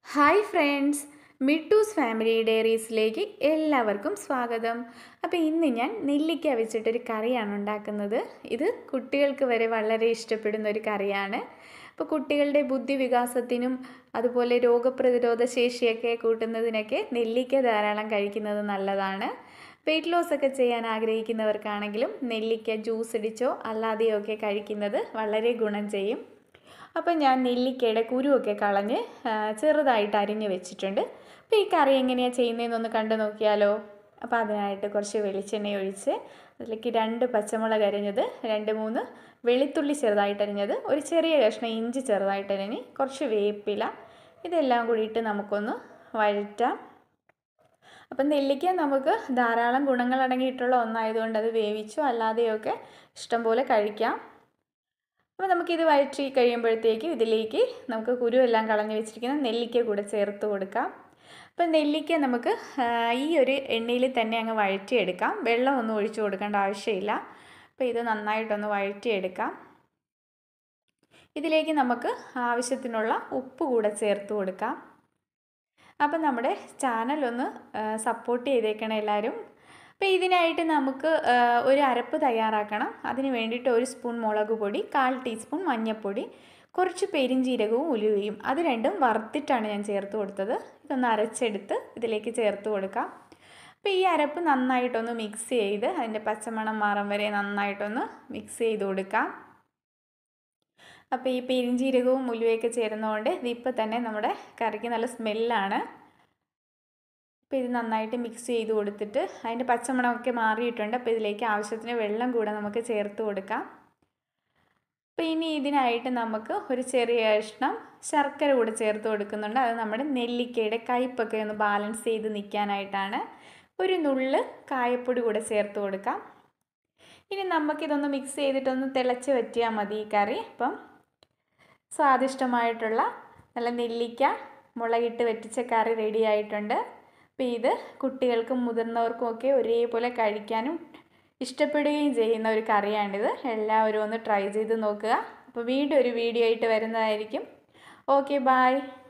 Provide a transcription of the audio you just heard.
hi friends Mittus family ഡയറീസിലേക്ക് എല്ലാവർക്കും സ്വാഗതം അപ്പോൾ ഇന്ന് ഞാൻ നെല്ലിക്ക വെച്ചിട്ടൊരു കറിയാണ് ഉണ്ടാക്കുന്നത് ഇത് കുട്ടികൾക്ക് വരെ വളരെ ഇഷ്ടപ്പെടുന്ന ഒരു കറിയാണ് അപ്പോൾ കുട്ടികളുടെ ബുദ്ധി വികാസത്തിനും അതുപോലെ രോഗപ്രതിരോധ ശേഷിയൊക്കെ കൂട്ടുന്നതിനൊക്കെ നെല്ലിക്ക ധാരാളം കഴിക്കുന്നത് നല്ലതാണ് വെയിറ്റ് ലോസ് ഒക്കെ ചെയ്യാൻ ആഗ്രഹിക്കുന്നവർക്കാണെങ്കിലും നെല്ലിക്ക ജ്യൂസ് ഇടിച്ചോ അല്ലാതെയോ ഒക്കെ കഴിക്കുന്നത് വളരെ ഗുണം ചെയ്യും അപ്പം ഞാൻ നെല്ലിക്കയുടെ കുരുവൊക്കെ കളഞ്ഞ് ആ, ചെറുതായിട്ട് അരിഞ്ഞ് വെച്ചിട്ടുണ്ട് അപ്പോൾ ഈ കറി എങ്ങനെയാണ് ചെയ്യുന്നതെന്നൊന്ന് കണ്ടു നോക്കിയാലോ അപ്പോൾ അതിനായിട്ട് കുറച്ച് വെളിച്ചെണ്ണ ഒഴിച്ച് അതിലേക്ക് രണ്ട് പച്ചമുളക് അരിഞ്ഞത് രണ്ട് മൂന്ന് വെളുത്തുള്ളി ചെറുതായിട്ട് അരിഞ്ഞത് ഒരു ചെറിയ കഷ്ണം ഇഞ്ചി ചെറുതായിട്ട് അരിഞ്ഞ് കുറച്ച് വേപ്പില ഇതെല്ലാം കൂടിയിട്ട് നമുക്കൊന്ന് വഴറ്റാം അപ്പം നെല്ലിക്ക നമുക്ക് ധാരാളം ഗുണങ്ങൾ അടങ്ങിയിട്ടുള്ള ഒന്നായതുകൊണ്ട് അത് വേവിച്ചോ അല്ലാതെയൊക്കെ ഇഷ്ടംപോലെ കഴിക്കാം അപ്പോൾ നമുക്കിത് വഴറ്റി കഴിയുമ്പോഴത്തേക്ക് ഇതിലേക്ക് നമുക്ക് കുരു എല്ലാം കളഞ്ഞു വെച്ചിരിക്കുന്ന നെല്ലിക്ക കൂടെ ചേർത്ത് കൊടുക്കാം അപ്പോൾ നെല്ലിക്ക നമുക്ക് ആ, ഈ ഒരു എണ്ണയിൽ തന്നെ അങ്ങ് വഴറ്റിയെടുക്കാം വെള്ളമൊന്നും ഒഴിച്ചു കൊടുക്കേണ്ട ആവശ്യമില്ല അപ്പോൾ ഇത് നന്നായിട്ടൊന്ന് വഴറ്റിയെടുക്കാം ഇതിലേക്ക് നമുക്ക് ആവശ്യത്തിനുള്ള ഉപ്പ് കൂടെ ചേർത്ത് കൊടുക്കാം അപ്പം നമ്മുടെ ചാനലൊന്ന് സപ്പോർട്ട് ചെയ്തേക്കണം എല്ലാവരും അപ്പോൾ ഇതിനായിട്ട് നമുക്ക് ആ, ഒരു അരപ്പ് തയ്യാറാക്കണം അതിന് വേണ്ടിയിട്ട് ഒരു സ്പൂൺ മുളക് പൊടി കാൽ ടീസ്പൂൺ മഞ്ഞൾപ്പൊടി കുറച്ച് പെരിഞ്ജീരകവും ഉലുവയും അത് രണ്ടും വറുത്തിട്ടാണ് ഞാൻ ചേർത്ത് കൊടുത്തത് ഇതൊന്ന് അരച്ചെടുത്ത് ഇതിലേക്ക് ചേർത്ത് കൊടുക്കാം അപ്പോൾ ഈ അരപ്പ് നന്നായിട്ടൊന്ന് മിക്സ് ചെയ്ത് അതിൻ്റെ പച്ചമണം മാറാൻ വരെ നന്നായിട്ടൊന്ന് മിക്സ് ചെയ്ത് കൊടുക്കാം അപ്പോൾ ഈ പെരിഞ്ജീരകവും ഉലുവയൊക്കെ ചേരുന്നതുകൊണ്ട് ഇതിപ്പോൾ തന്നെ നമ്മുടെ കറിക്ക് നല്ല സ്മെല്ലാണ് അപ്പോൾ ഇത് നന്നായിട്ട് മിക്സ് ചെയ്ത് കൊടുത്തിട്ട് അതിൻ്റെ പച്ചമണമൊക്കെ മാറിയിട്ടുണ്ട് അപ്പോൾ ഇതിലേക്ക് ആവശ്യത്തിന് വെള്ളം കൂടെ നമുക്ക് ചേർത്ത് കൊടുക്കാം അപ്പോൾ ഇനി ഇതിനായിട്ട് നമുക്ക് ഒരു ചെറിയ കഷ്ണം ശർക്കര കൂടെ ചേർത്ത് കൊടുക്കുന്നുണ്ട് അത് നമ്മുടെ നെല്ലിക്കയുടെ കയ്പൊക്കെ ഒന്ന് ബാലൻസ് ചെയ്ത് നിൽക്കാനായിട്ടാണ് ഒരു നുള്ള് കായപ്പൊടി കൂടെ ചേർത്ത് കൊടുക്കാം ഇനി നമുക്കിതൊന്ന് മിക്സ് ചെയ്തിട്ടൊന്ന് തിളച്ച് വറ്റിയാൽ മതി ഈ കറി അപ്പം സ്വാദിഷ്ടമായിട്ടുള്ള നല്ല നെല്ലിക്ക മുളകിട്ട് വറ്റിച്ച കറി റെഡി ആയിട്ടുണ്ട് അപ്പോൾ ഇത് കുട്ടികൾക്കും മുതിർന്നവർക്കും ഒക്കെ ഒരേപോലെ കഴിക്കാനും ഇഷ്ടപ്പെടുകയും ചെയ്യുന്ന ഒരു കറിയാണിത് എല്ലാവരും ഒന്ന് ട്രൈ ചെയ്ത് നോക്കുക അപ്പോൾ വീണ്ടും ഒരു വീഡിയോ ആയിട്ട് വരുന്നതായിരിക്കും ഓക്കെ ബായ്